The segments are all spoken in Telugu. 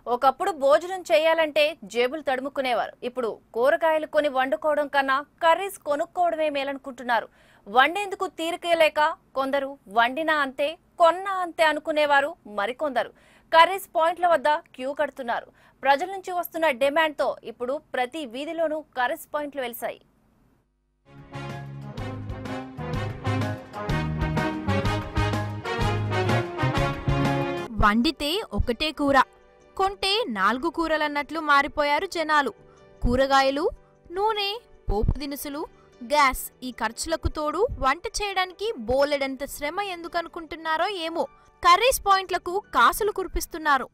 ఒకప్పుడు భోజనం చేయాలంటే జేబులు తడుముకునేవారు ఇప్పుడు కూరగాయలు కొని వండుకోవడం కన్నా కర్రీస్ కొనుక్కోవడమే మేలనుకుంటున్నారు వండేందుకు తీరికే లేక కొందరు వండినా అంతే కొన్నా అంతే అనుకునేవారు మరికొందరు కర్రీస్ పాయింట్ల వద్ద క్యూ కడుతున్నారు ప్రజల నుంచి వస్తున్న డిమాండ్తో ఇప్పుడు ప్రతి వీధిలోనూ కర్రీస్ పాయింట్లు వెలిశాయి వండితే ఒకటే కూర కొంటే నాలుగు కూరలన్నట్లు మారిపోయారు జనాలు కూరగాయలు నూనె పోపు దినుసులు గ్యాస్ ఈ ఖర్చులకు తోడు వంట చేయడానికి బోలెడంత శ్రమ ఎందుకు అనుకుంటున్నారో ఏమో కర్రీస్ పాయింట్లకు కాసులు కురిపిస్తున్నారు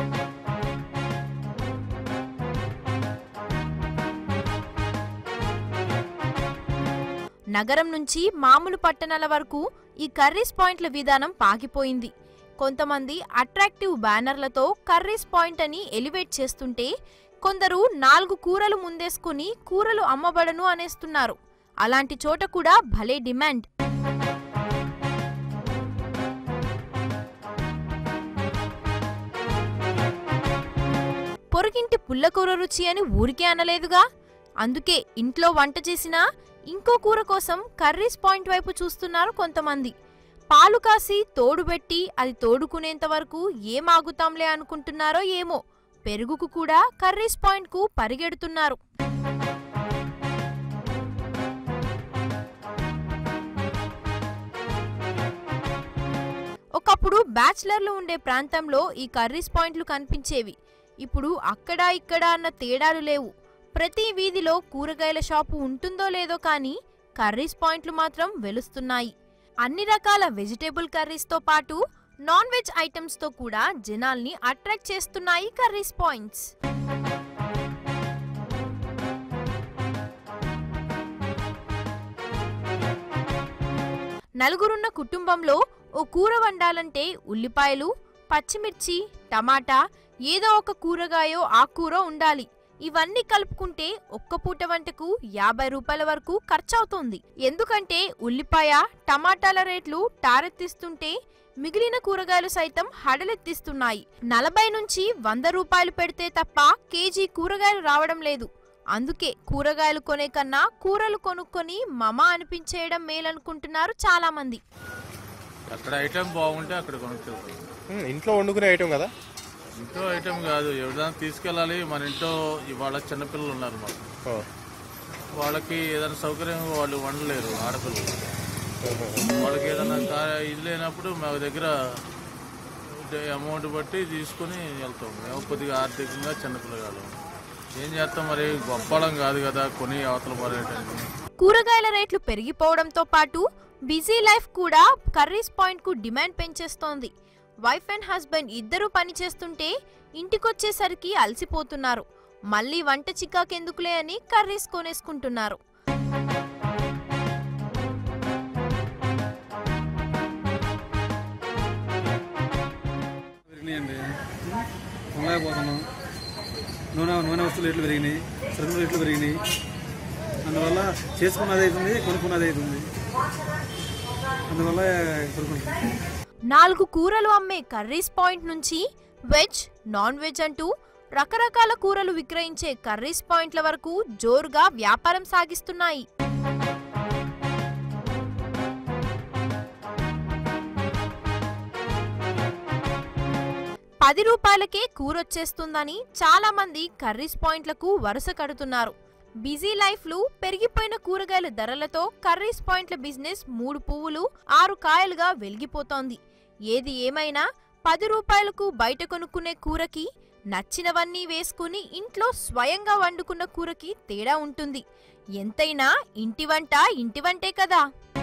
నగరం నుంచి మామూలు పట్టణాల వరకు ఈ కర్రీస్ పాయింట్ల విధానం పాకిపోయింది కొంతమంది అట్రాక్టివ్ బ్యానర్లతో కర్రీస్ పాయింట్ అని ఎలివేట్ చేస్తుంటే కొందరు నాలుగు కూరలు ముందేసుకుని కూరలు అమ్మబడను అనేస్తున్నారు అలాంటి చోట కూడా భలే డిమాండ్ పొరుగింటి పుల్లకూర రుచి అని ఊరికే అనలేదుగా అందుకే ఇంట్లో వంట చేసినా ఇంకో కూర కోసం కర్రీస్ పాయింట్ వైపు చూస్తున్నారు కొంతమంది పాలు కాసి తోడుబెట్టి అది తోడుకునేంత వరకు ఏం ఆగుతాంలే అనుకుంటున్నారో ఏమో పెరుగుకు కూడా కర్రీస్ పాయింట్కు పరిగెడుతున్నారు ఒకప్పుడు బ్యాచిలర్లు ఉండే ప్రాంతంలో ఈ కర్రీస్ పాయింట్లు కనిపించేవి ఇప్పుడు అక్కడ ఇక్కడ అన్న తేడాలు లేవు ప్రతి వీధిలో కూరగాయల షాపు ఉంటుందో లేదో కానీ కర్రీస్ పాయింట్లు మాత్రం వెలుస్తున్నాయి అన్ని రకాల వెజిటేబుల్ కర్రీస్తో పాటు నాన్ వెజ్ ఐటమ్స్తో కూడా జనాల్ని అట్రాక్ట్ చేస్తున్నాయి కర్రీస్ పాయింట్స్ నలుగురున్న కుటుంబంలో ఓ కూర వండాలంటే ఉల్లిపాయలు పచ్చిమిర్చి టమాటా ఏదో ఒక కూరగాయో ఆకుకూర ఉండాలి ఇవన్నీ కలుపుకుంటే ఒక్క పూట వంటకు యాభై రూపాయల వరకు ఖర్చవుతుంది ఎందుకంటే ఉల్లిపాయ టమాటాల రేట్లు టారెత్తిస్తుంటే మిగిలిన కూరగాయలు సైతం హడలెత్తిస్తున్నాయి నలభై నుంచి వంద రూపాయలు పెడితే తప్ప కేజీ కూరగాయలు రావడం లేదు అందుకే కూరగాయలు కొనే కన్నా కూరలు కొనుక్కొని మమ అనిపించేయడం మేలనుకుంటున్నారు చాలా మంది అక్కడ ఐటెం బాగుంటే అక్కడ కొనుక్కెళ్తాం ఉమ్, ఇంట్లో వండుకునే ఐటెం కదా ఇంట్లో ఐటెం కాదు ఎవరిదైనా తీసుకెళ్ళాలి మన ఇంట్లో ఇవాళ చిన్నపిల్లలు ఉన్నారు మాకు ఓ. వాళ్ళకి ఏదైనా సౌకర్యం వాళ్ళు వండలేరు ఆడపిల్లలు వాళ్ళకి ఏదైనా కా- ఇది లేనప్పుడు మా దగ్గర అమౌంట్ బట్టి తీసుకుని వెళ్తాం మేము కొద్దిగా ఆర్థికంగా చిన్నపిల్లగాలు ఏం చేస్తాం మరి గొప్పడం కాదు కదా కొని అవతల పడేయటానికి కూరగాయల రేట్లు పెరిగిపోవడంతో పాటు బిజీ లైఫ్ కూడా కర్రీస్ పాయింట్ కు డిమాండ్ పెంచేస్తోంది వైఫ్ అండ్ హస్బెండ్ ఇద్దరూ పని చేస్తుంటే ఇంటికొచ్చేసరికి అలసిపోతున్నారు మళ్ళీ వంట చికాకెందుకులే అని కర్రీస్ కొనేసుకుంటున్నారు పెరిగినాయండి కొనలేకపోతున్నాం నూనె నూనె వస్తువులు రేట్లు పెరిగినాయి సరుకుల రేట్లు పెరిగినాయి అందువల్ల చేసుకున్నది అవుతుంది కొనుక్కున్నది అవుతుంది అందువల్ల కొనుక్కుంటాం నాలుగు కూరలు అమ్మే కర్రీస్ పాయింట్ నుంచి వెజ్ నాన్ వెజ్ అంటూ రకరకాల కూరలు విక్రయించే కర్రీస్ పాయింట్ల వరకు జోరుగా వ్యాపారం సాగిస్తున్నాయి పది రూపాయలకే కూరొచ్చేస్తుందని చాలా మంది కర్రీస్ పాయింట్లకు వరుస కడుతున్నారు బిజీ లైఫ్లు పెరిగిపోయిన కూరగాయల ధరలతో కర్రీస్ పాయింట్ల బిజినెస్ మూడు పువ్వులు ఆరు కాయలుగా వెలిగిపోతోంది ఏది ఏమైనా పది రూపాయలకు బయట కొనుక్కునే కూరకి నచ్చినవన్నీ వేసుకుని ఇంట్లో స్వయంగా వండుకున్న కూరకి తేడా ఉంటుంది ఎంతైనా ఇంటి వంట ఇంటి వంటే కదా